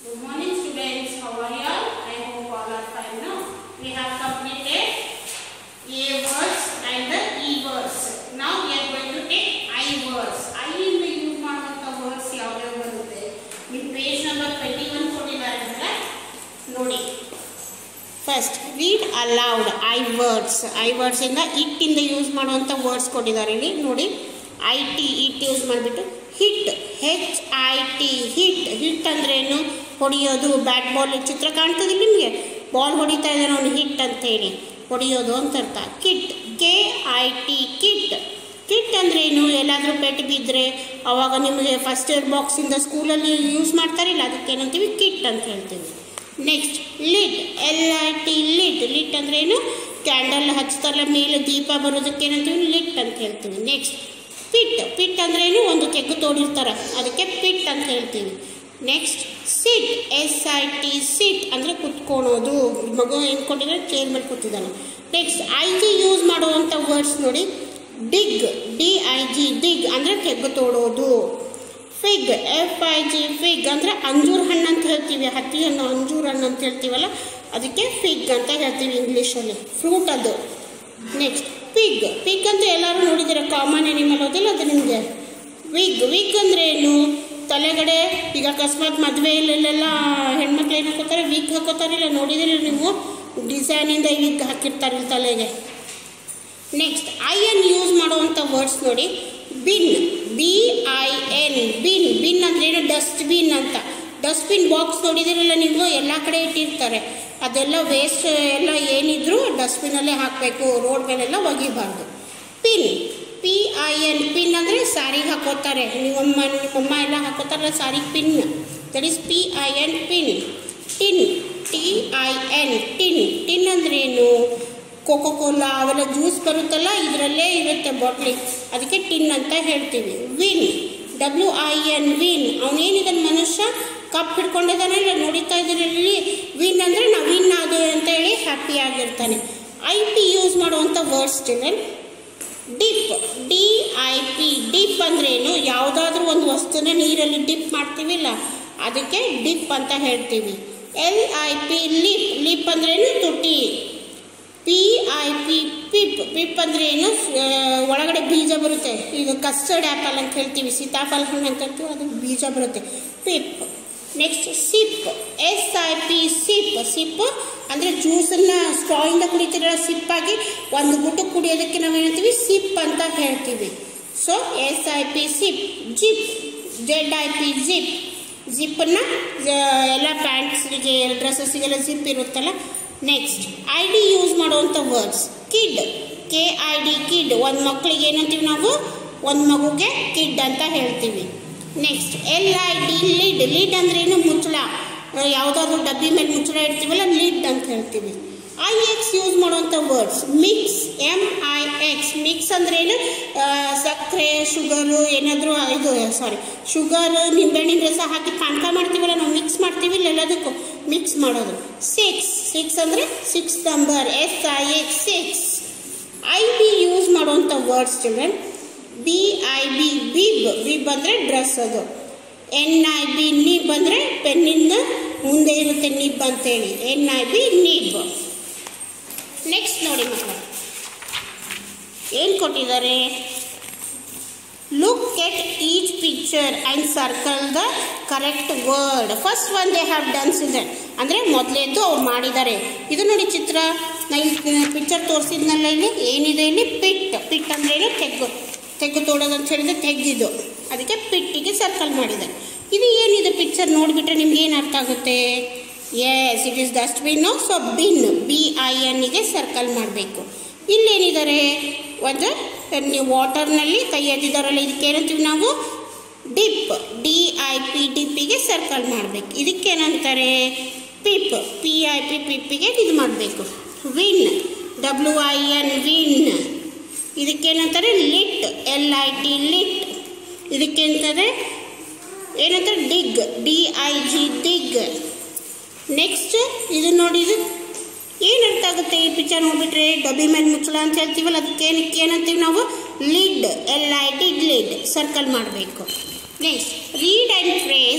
Good morning students, how are you all? I hope all are fine now. We have completed A words and the E words. Now we are going to take I words. I ಇಂದ use ಮಾಡುವಂಥ words ಯಾವ್ಯಾವ ಬರುತ್ತೆ ನಿಮ್ಮ page number twenty one ಕೊಟ್ಟಿದ್ದಾರೆ ಅಂದರೆ ನೋಡಿ first read aloud I words I ವರ್ಡ್ಸಿಂದ ಇಟ್ಟಿಂದ ಯೂಸ್ ಮಾಡುವಂಥ ವರ್ಡ್ಸ್ ಕೊಟ್ಟಿದ್ದಾರೆ ಇಲ್ಲಿ ನೋಡಿ ಐ ಟಿ ಇಟ್ ಯೂಸ್ ಮಾಡಿಬಿಟ್ಟು hit H I T hit hit ಅಂದ್ರೇನು ಹೊಡೆಯೋದು ಬ್ಯಾಟ್ ಬಾಲ್ ಚಿತ್ರ ಕಾಣ್ತದೆ ನಿಮಗೆ ಬಾಲ್ ಹೊಡಿತಾ ಇದ್ದಾನೆ ಅವನು ಹಿಟ್ ಅಂತೇಳಿ ಹೊಡೆಯೋದು ಅಂತ ಅರ್ಥ kit K I T kit kit ಅಂದ್ರೇನು ಎಲ್ಲಾದರೂ ಪೆಟ್ಟು ಬಿದ್ದರೆ ಅವಾಗ ನಿಮಗೆ ಫಸ್ಟ್ ಇಯರ್ ಬಾಕ್ಸಿಂದ ಸ್ಕೂಲಲ್ಲಿ ಯೂಸ್ ಮಾಡ್ತಾರಿಲ್ಲ ಅದಕ್ಕೆ ಏನಂತೀವಿ ಕಿಟ್ ಅಂತ ಹೇಳ್ತೀವಿ next lit L I T lit lit ಅಂದ್ರೆ ಏನು ಕ್ಯಾಂಡಲ್ ಹಚ್ತಾರಲ್ಲ ಮೇಲೆ ದೀಪ ಬರೋದಕ್ಕೆ ಏನಂತೀವಿ ಲಿಟ್ ಅಂತ ಹೇಳ್ತೀವಿ ನೆಕ್ಸ್ಟ್ ಪಿಟ್ ಪಿಟ್ ಅಂದ್ರೆ ಏನು ಒಂದು ಕೆಗ್ಗು ತೋಡಿರ್ತಾರೆ ಅದಕ್ಕೆ ಪಿಟ್ ಅಂತ ಹೇಳ್ತೀವಿ next sit S I T sit ಅಂದರೆ ಕುತ್ಕೊಳೋದು ಮಗು ಏನು ಕೊಟ್ಟಿದ್ರೆ ಚೇರ್ ಮೇಲೆ ಕೂತಿದ್ದಾನೆ ನೆಕ್ಸ್ಟ್ ಐ ಜಿ ಯೂಸ್ ಮಾಡುವಂಥ ವರ್ಡ್ಸ್ ನೋಡಿ dig D I G dig ಅಂದರೆ ಕೆಗ್ಗು ತೋಡೋದು fig F I G fig ಅಂದರೆ ಅಂಜೂರ ಹಣ್ಣು ಅಂತ ಹೇಳ್ತೀವಿ ಹತ್ತಿ ಹಣ್ಣು ಅಂಜೂರ ಹಣ್ಣು ಅಂತ ಹೇಳ್ತೀವಲ್ಲ ಅದಕ್ಕೆ ಫಿಗ್ ಅಂತ ಹೇಳ್ತೀವಿ ಇಂಗ್ಲೀಷಲ್ಲಿ ಫ್ರೂಟ್ ಅದು ನೆಕ್ಸ್ಟ್ ಪಿಗ್ ಪಿಗ್ ಅಂತ ಎಲ್ಲರೂ ನೋಡಿದ್ದೀರ ಕಾಮನ್ ಎನಿಮಲ್ ಹೋದಿಲ್ಲ ಅದು ನಿಮಗೆ ವಿಗ್ ವಿಗ್ ಅಂದರೆ ಏನು ತಲೆಗಡೆ ಈಗ ಅಕಸ್ಮಾತ್ ಮದುವೆಯಲ್ಲೆಲ್ಲ ಹೆಣ್ಮಕ್ಳು ಏನು ಹಾಕೋತಾರೆ ವಿಗ್ ಹಾಕೋತಾರಿಲ್ಲ ನೋಡಿದಿರ ನೀವು ಡಿಸೈನಿಂದ ವಿಗ್ ಹಾಕಿರ್ತಾರೆ ಇಲ್ಲಿ ತಲೆಗೆ ನೆಕ್ಸ್ಟ್ ಐ ಎನ್ ಯೂಸ್ ಮಾಡುವಂಥ ವರ್ಡ್ಸ್ ನೋಡಿ bin B I N bin bin ಅಂದ್ರೆ ಏನು ಡಸ್ಟ್ಬಿನ್ ಅಂತ ಡಸ್ಟ್ಬಿನ್ ಬಾಕ್ಸ್ ನೋಡಿದಿರಲ್ಲ ನೀವು ಎಲ್ಲ ಕಡೆ ಇಟ್ಟಿರ್ತಾರೆ ಅದೆಲ್ಲ ವೇಸ್ಟ್ ಎಲ್ಲ ಏನಿದ್ರು ಡಸ್ಟ್ಬಿನಲ್ಲೇ ಹಾಕಬೇಕು ರೋಡ್ ಮೇಲೆಲ್ಲ ಒಗಿಬಾರ್ದು pin P I N pin ಅಂದರೆ ಸಾರಿಗೆ ಹಾಕೋತಾರೆ ನಿಮ್ಮಮ್ಮ ನಿಮ್ಮಮ್ಮ ಎಲ್ಲ ಹಾಕೋತಾರಲ್ಲ ಸಾರಿಗೆ pin that is P I N pin tin T I N tin tin ಅಂದ್ರೆ ಏನು ಕೋಕೋ ಕೋಲಾ ಅವೆಲ್ಲ ಜ್ಯೂಸ್ ಬರುತ್ತಲ್ಲ ಇದರಲ್ಲೇ ಇರುತ್ತೆ ಬಾಟ್ಲಿ ಅದಕ್ಕೆ ಟಿನ್ ಅಂತ ಹೇಳ್ತೀವಿ win W I N win ಅವನೇನಿದ್ದಾನೆ ಮನುಷ್ಯ ಕಪ್ ಹಿಡ್ಕೊಂಡಿದ್ದಾನೆ ಇಲ್ಲ ನೋಡಿತಾ ಇದ್ರಲ್ಲಿ ವಿನ್ ಅಂದರೆ ನಾವು ವಿನ್ ಆದೆ ಅಂತ ಹೇಳಿ ಹ್ಯಾಪಿ ಆಗಿರ್ತಾನೆ ಐ ಪಿ ಯೂಸ್ ಮಾಡುವಂಥ words children dip D I P dip ಅಂದ್ರೇನು ಯಾವುದಾದ್ರೂ ಒಂದು ವಸ್ತುನ ನೀರಲ್ಲಿ ಡಿಪ್ ಮಾಡ್ತೀವಿಲ್ಲ ಅದಕ್ಕೆ ಡಿಪ್ ಅಂತ ಹೇಳ್ತೀವಿ L I P lip lip ಅಂದ್ರೇನು ತುಟಿ P I P pip pip ಅಂದರೆ ಏನು ಆ, ಒಳಗಡೆ ಬೀಜ ಬರುತ್ತೆ ಈಗ ಕಸ್ಟರ್ಡ್ ಆ್ಯಪಲ್ ಅಂತ ಹೇಳ್ತೀವಿ ಸೀತಾಫಲ ಹಣ್ಣು ಅಂತ ಹೇಳ್ತೀವಿ ಅದು ಬೀಜ ಬರುತ್ತೆ pip next sip S I P sip sip ಅಂದರೆ ಜ್ಯೂಸನ್ನು ಸ್ಟ್ರಾಯಿಂದ ಕುಡಿತೀರಲ್ಲ ಸಿಪ್ಪಾಗಿ ಒಂದು ಗುಟ್ಟು ಕುಡಿಯೋದಕ್ಕೆ ನಾವು ಏನಂತೀವಿ ಸಿಪ್ ಅಂತ ಹೇಳ್ತೀವಿ so S I P sip zip Z I P zip ಜಿಪ್ಪನ್ನು ಎಲ್ಲ ಪ್ಯಾಂಟ್ಸ್ಗೆ ಡ್ರೆಸ್ಸಸ್ಸಿಗೆಲ್ಲ ಜಿಪ್ ಇರುತ್ತಲ್ಲ ನೆಕ್ಸ್ಟ್ ಐ ಡಿ ಯೂಸ್ ಮಾಡುವಂಥ words kid K I D kid ಒಂದು ಮಕ್ಕಳಿಗೆ ಏನಂತೀವಿ ನಾವು ಒಂದು ಮಗುಗೆ ಕಿಡ್ ಅಂತ ಹೇಳ್ತೀವಿ next L I D lid lid ಅಂದ್ರೆ ಏನು ಮುಚ್ಚಳ ಯಾವುದಾದ್ರೂ ಡಬ್ಬಿ ಮೇಲೆ ಮುಚ್ಚಳ ಇಡ್ತೀವಲ್ಲ ಲಿಡ್ ಅಂತ ಹೇಳ್ತೀವಿ ಐ ಎಕ್ಸ್ ಯೂಸ್ ಮಾಡುವಂಥ words mix M I X mix ಅಂದ್ರೆ ಏನು ಆ, ಸಕ್ಕರೆ ಶುಗರು ಏನಾದರೂ ಇದು ಸಾರಿ ಶುಗರ್ ನಿಂಬೆಹಣ್ಣಿನ ರಸ ಹಾಕಿ ಪಾನಕ ಮಾಡ್ತೀವಲ್ಲ ನಾವು ಮಿಕ್ಸ್ ಮಾಡ್ತೀವಿ ಇಲ್ಲ ಎಲ್ಲದಕ್ಕೂ ಮಿಕ್ಸ್ ಮಾಡೋದು ಸಿಕ್ಸ್ ಸಿಕ್ಸ್ ಅಂದರೆ six number S I X six I B use ಮಾಡುವಂಥ words children B I B bib bib ಅಂದರೆ ಡ್ರೆಸ್ ಅದು ಎನ್ ಐ ಬಿ ನಿಬ್ ಅಂದರೆ ಪೆನ್ನಿಂದ ಮುಂದೆ ಇರುತ್ತೆ ನಿಬ್ ಅಂತೇಳಿ N I B nib next ನೋಡಿ ಮಕ್ಕಳು ಏನು ಕೊಟ್ಟಿದ್ದಾರೆ look at each picture and circle the correct word first one they have done ಸಿಸನ್ ಅಂದರೆ ಮೊದಲೇದ್ದು ಅವ್ರು ಮಾಡಿದ್ದಾರೆ ಇದು ನೋಡಿ ಚಿತ್ರ ನಾ ಇಲ್ಲಿ ಪಿಕ್ಚರ್ ತೋರಿಸಿದ್ನಲ್ಲ ಇಲ್ಲಿ ಏನಿದೆ ಇಲ್ಲಿ ಪಿಟ್ ಪಿಟ್ ಅಂದ್ರೆ ಏನು ತೆಗ್ಗು ತೆಗ್ಗು ತೋಡೋದು ಅಂತ ಹೇಳಿದ್ರೆ ತೆಗ್ದಿದ್ದು ಅದಕ್ಕೆ ಪಿಟ್ಟಿಗೆ ಸರ್ಕಲ್ ಮಾಡಿದ್ದಾರೆ ಇದು ಏನಿದೆ ಪಿಕ್ಚರ್ ನೋಡಿಬಿಟ್ರೆ ನಿಮ್ಗೆ ಏನು ಅರ್ಥ ಆಗುತ್ತೆ ಎಸ್ ಇಟ್ ಇಸ್ ಡಸ್ಟ್ಬಿನ್ನು ಸೊ ಬಿನ್ ಬಿ ಐ ಎನ್ನಿಗೆ ಸರ್ಕಲ್ ಮಾಡಬೇಕು ಇಲ್ಲೇನಿದ್ದಾರೆ ಒಂದು ನೀವು ವಾಟರ್ನಲ್ಲಿ ಕೈ ಎದ್ದಿದ್ದಾರಲ್ಲ ಇದಕ್ಕೆ ಏನಂತೀವಿ ನಾವು ಡಿಪ್ ಡಿ ಐ ಪಿ ಡಿಪ್ಪಿಗೆ ಸರ್ಕಲ್ ಮಾಡಬೇಕು ಇದಕ್ಕೇನಂತಾರೆ ಪಿಪ್ ಪಿ ಐ ಪಿ ಪಿಪ್ಪಿಗೆ ಇದು ಮಾಡಬೇಕು win W I N win ಇದಕ್ಕೇನಂತಾರೆ lit L I T lit ಇದಕ್ಕೇಂತಾರೆ ಏನಂತಾರೆ dig D I G dig next ಇದು ನೋಡಿ ಇದು ಏನು ಅರ್ಥ ಆಗುತ್ತೆ ಈ ಪಿಕ್ಚರ್ ನೋಡ್ಬಿಟ್ರೆ ಡಬ್ಬಿ ಮೇಲೆ ಮುಚ್ಚಳ ಅಂತ ಹೇಳ್ತೀವಲ್ಲ ಅದಕ್ಕೆ ಏನಕ್ಕೆ ಏನಂತೀವಿ ನಾವು lid L I D lid circle ಮಾಡಬೇಕು next read and trace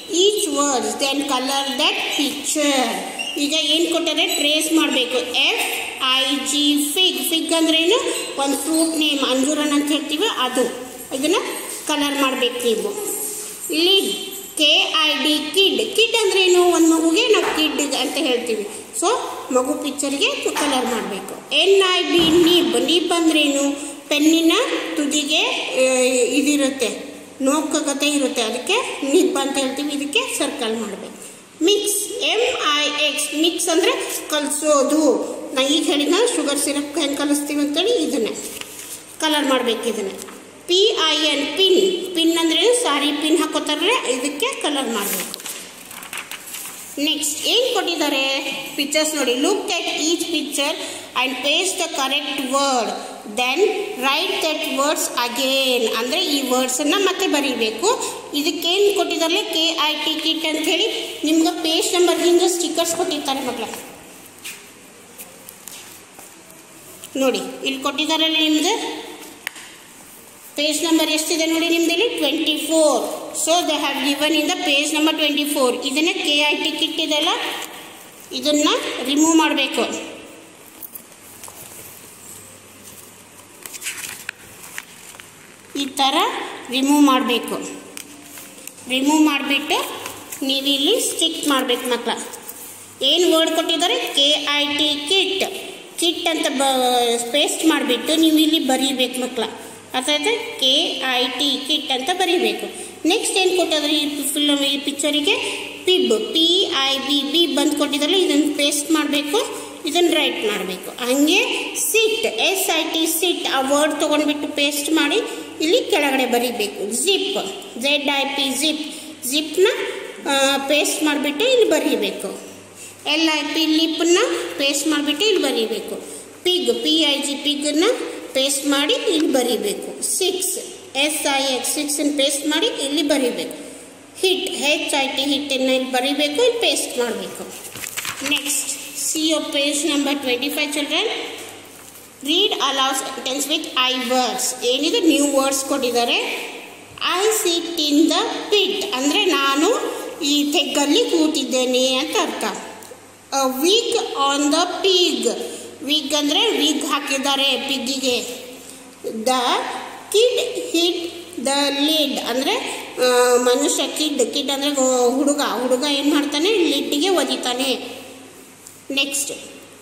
each words then colour that picture ಈಗ ಏನು ಕೊಟ್ಟರೆ ಟ್ರೇಸ್ ಮಾಡಬೇಕು F I G fig fig ಅಂದ್ರೇನು ಒಂದು ಫ್ರೂಟ್ ನೇಮ್ ಅಂಜೂರನ್ ಅಂತ ಹೇಳ್ತೀವಿ ಅದು ಇದನ್ನು ಕಲರ್ ಮಾಡಬೇಕು ನೀವು lid K I D kid kid ಅಂದ್ರೇನು ಒಂದು ಮಗುಗೆ ನಾವು ಕಿಡ್ ಅಂತ ಹೇಳ್ತೀವಿ ಸೊ ಮಗು ಪಿಕ್ಚರ್ಗೆ ಕಲರ್ ಮಾಡಬೇಕು N I B nib nib ಅಂದ್ರೇನು ಪೆನ್ನಿನ ತುದಿಗೆ ಆ, ಇದಿರುತ್ತೆ ನೋಕಗತೆ ಇರುತ್ತೆ ಅದಕ್ಕೆ ನಿಬ್ ಅಂತ ಹೇಳ್ತೀವಿ ಇದಕ್ಕೆ ಸರ್ಕಲ್ ಮಾಡಬೇಕು mix M I X mix ಅಂದರೆ ಕಲಿಸೋದು ನಾ ಈಗ ಹೇಳಿದ ಶುಗರ್ ಸಿರಪ್ ಹೆಂಗೆ ಕಲಿಸ್ತೀವಿ ಅಂತೇಳಿ ಇದನ್ನೇ ಕಲರ್ ಮಾಡಬೇಕು ಇದನ್ನು P I N pin pin ಅಂದರೆ ಸಾರಿ ಪಿನ್ ಹಾಕೋತಾರಲ್ಲ ಇದಕ್ಕೆ ಕಲರ್ ಮಾಡಬೇಕು ನೆಕ್ಸ್ಟ್ ಏನು ಕೊಟ್ಟಿದ್ದಾರೆ ಪಿಕ್ಚರ್ಸ್ ನೋಡಿ look at each picture and paste the correct word then write that words again ಅಂದರೆ ಈ ವರ್ಡ್ಸನ್ನು ಮತ್ತೆ ಬರೀಬೇಕು ಇದಕ್ಕೇನು ಕೊಟ್ಟಿದ್ದಾರೆ ಕೆ ಐ ಟಿ ಕಿಟ್ ಅಂತ ಹೇಳಿ ನಿಮ್ಗೆ ಪೇಜ್ ನಂಬರ್ ಹಿಂದೆ ಸ್ಟಿಕ್ಕರ್ಸ್ ಕೊಟ್ಟಿರ್ತಾರೆ ಮಕ್ಕಳ ನೋಡಿ ಇಲ್ಲಿ ಕೊಟ್ಟಿದ್ದಾರಲ್ಲ ನಿಮ್ದು ಪೇಜ್ ನಂಬರ್ ಎಷ್ಟಿದೆ ನೋಡಿ ನಿಮ್ದಲ್ಲಿ twenty four so they have given in the page number twenty four ಇದನ್ನೇ ಕೆ ಐ ಟಿಕೆಟ್ ಇದೆಲ್ಲ ಇದನ್ನು ರಿಮೂವ್ ಮಾಡಬೇಕು ಈ ಥರ ರಿಮೂವ್ ಮಾಡಬೇಕು ರಿಮೂವ್ ಮಾಡಿಬಿಟ್ಟು ನೀವು ಇಲ್ಲಿ ಸ್ಟಿಕ್ ಮಾಡಬೇಕು ಮಕ್ಕಳ ಏನು ವರ್ಡ್ ಕೊಟ್ಟಿದ್ದಾರೆ K I T kit kit ಅಂತ ಬ ಪೇಸ್ಟ್ ಮಾಡಿಬಿಟ್ಟು ನೀವು ಇಲ್ಲಿ ಬರೀಬೇಕು ಮಕ್ಕಳ ಅರ್ಥಾಯ್ತು ಕೆ ಐ ಟಿ ಕಿಟ್ ಅಂತ ಬರೀಬೇಕು ನೆಕ್ಸ್ಟ್ ಏನು ಕೊಟ್ಟಿದ್ದಾರೆ ಈ ಫಿಲ್ಮ್ ಈ ಪಿಕ್ಚರಿಗೆ ಪಿಬ್ ಪಿ ಐ ಬಿ ಬಿ ಬಂದು ಕೊಟ್ಟಿದ್ದಾರೆ ಇದನ್ನು ಪೇಸ್ಟ್ ಮಾಡಬೇಕು ಇದನ್ನು ರೈಟ್ ಮಾಡಬೇಕು ಹಾಗೆ sit S I T sit ಆ ವರ್ಡ್ ತೊಗೊಂಡ್ಬಿಟ್ಟು ಪೇಸ್ಟ್ ಮಾಡಿ ಇಲ್ಲಿ ಕೆಳಗಡೆ ಬರೀಬೇಕು zip Z I P zip ಜಿಪ್ನ ಪೇಸ್ಟ್ ಮಾಡಿಬಿಟ್ಟು ಇಲ್ಲಿ ಬರೀಬೇಕು ಎಲ್ ಐ ಪಿ ಲಿಪ್ನ ಪೇಸ್ಟ್ ಮಾಡಿಬಿಟ್ಟು ಇಲ್ಲಿ ಬರೀಬೇಕು ಪಿಗ್ ಪಿ ಐ ಜಿ ಪಿಗನ್ನ ಪೇಸ್ಟ್ ಮಾಡಿ ಇಲ್ಲಿ ಬರೀಬೇಕು ಸಿಕ್ಸ್ ಎಸ್ ಐ ಎಕ್ಸ್ ಸಿಕ್ಸನ್ನು ಪೇಸ್ಟ್ ಮಾಡಿ ಇಲ್ಲಿ ಬರೀಬೇಕು ಹಿಟ್ ಹೆಚ್ ಐ ಟಿ ಹಿಟ್ಟನ್ನು ಇಲ್ಲಿ ಬರೀಬೇಕು ಇಲ್ಲಿ ಪೇಸ್ಟ್ ಮಾಡಬೇಕು ನೆಕ್ಸ್ಟ್ ಸಿ ಯೋ page number twenty five children read aloud sentence with I words ಏನಿದೆ ನ್ಯೂ ವರ್ಡ್ಸ್ ಕೊಟ್ಟಿದ್ದಾರೆ I sit in the pit ಅಂದರೆ ನಾನು ಈ ತೆಗ್ಗಲ್ಲಿ ಕೂತಿದ್ದೇನೆ ಅಂತ ಅರ್ಥ wig on the pig wig ಅಂದರೆ ವಿಗ್ ಹಾಕಿದ್ದಾರೆ ಪಿಗ್ಗಿಗೆ the kid hit the lid ಅಂದರೆ ಮನುಷ್ಯ ಕಿಡ್ ಕಿಡ್ ಅಂದರೆ ಹುಡುಗ ಹುಡುಗ ಏನು ಮಾಡ್ತಾನೆ ಲಿಡ್ಡಿಗೆ ಒದಿತಾನೆ next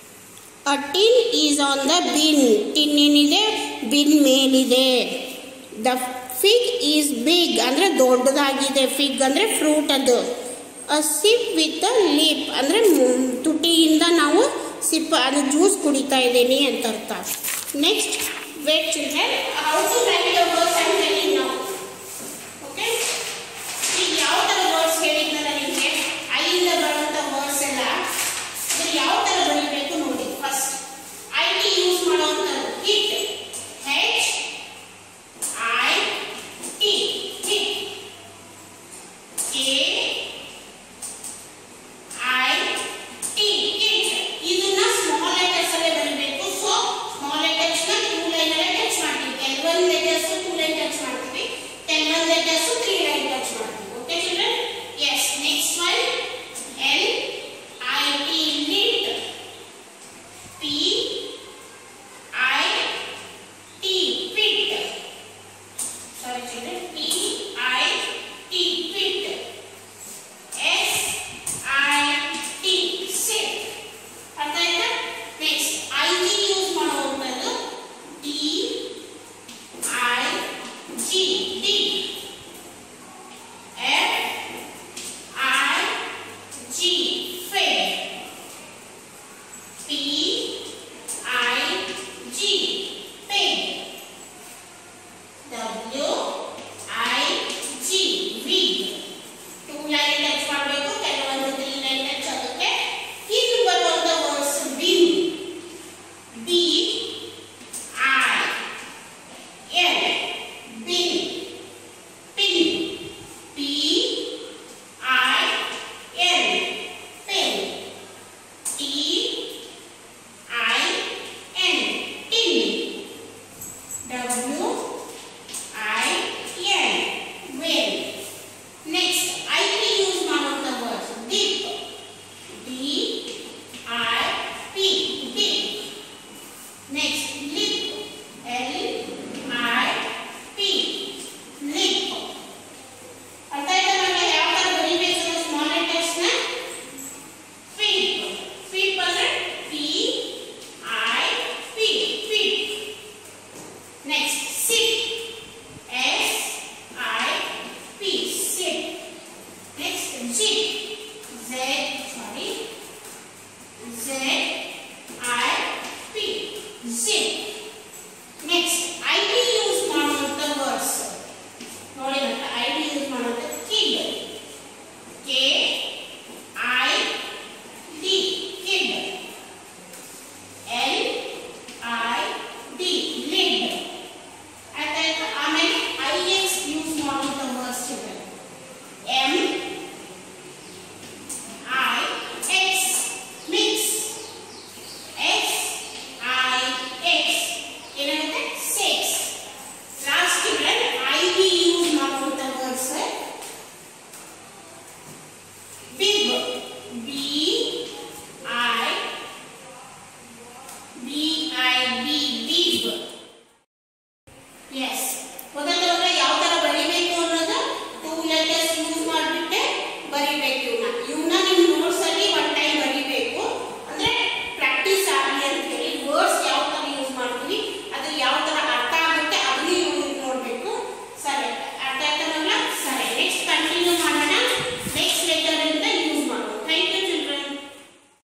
a tin is on the bin tin ಏನಿದೆ ಬಿನ್ ಮೇಲಿದೆ ದ ಫಿಗ್ ಈಸ್ ಬಿಗ್ ಅಂದರೆ ದೊಡ್ಡದಾಗಿದೆ ಫಿಗ್ ಅಂದರೆ ಫ್ರೂಟ್ ಅದು a sip with a lip ಅಂದರೆ ತುಟಿಯಿಂದ ನಾವು ಸಿಪ್ ಅದು ಜ್ಯೂಸ್ ಕುಡಿತಾ ಇದ್ದೀನಿ ಅಂತ ಅರ್ಥ next wait children how to write the words I telling ನಾವು ಓಕೆ ಈಗ ಯಾವ ಥರ ವರ್ಡ್ಸ್ ಹೇಳಿದ್ನಲ್ಲ ನಿಮಗೆ ಐಯಿಂದ ಬರುವಂಥ ವರ್ಡ್ಸ್ ಎಲ್ಲ ಇದು ಯಾವ ಥರ ಬರೀಬೇಕು ನೋಡಿ ಫಸ್ಟ್ ಐ ಟಿ ಯೂಸ್ ಮಾಡುವಂಥದ್ದು it H I T hit K I T it ಇದನ್ನ ಸ್ಮಾಲ್ ಲೆಟರ್ಸ್ ಅಲ್ಲೇ ಬರೀಬೇಕು ಸೊ ಸ್ಮಾಲ್ ಲೆಟರ್ಸ್ ನ ಟೂ ಲೈನ್ ಅಲ್ಲೇ ಟಚ್ ಮಾಡ್ತೀವಿ L one letters two line Yes.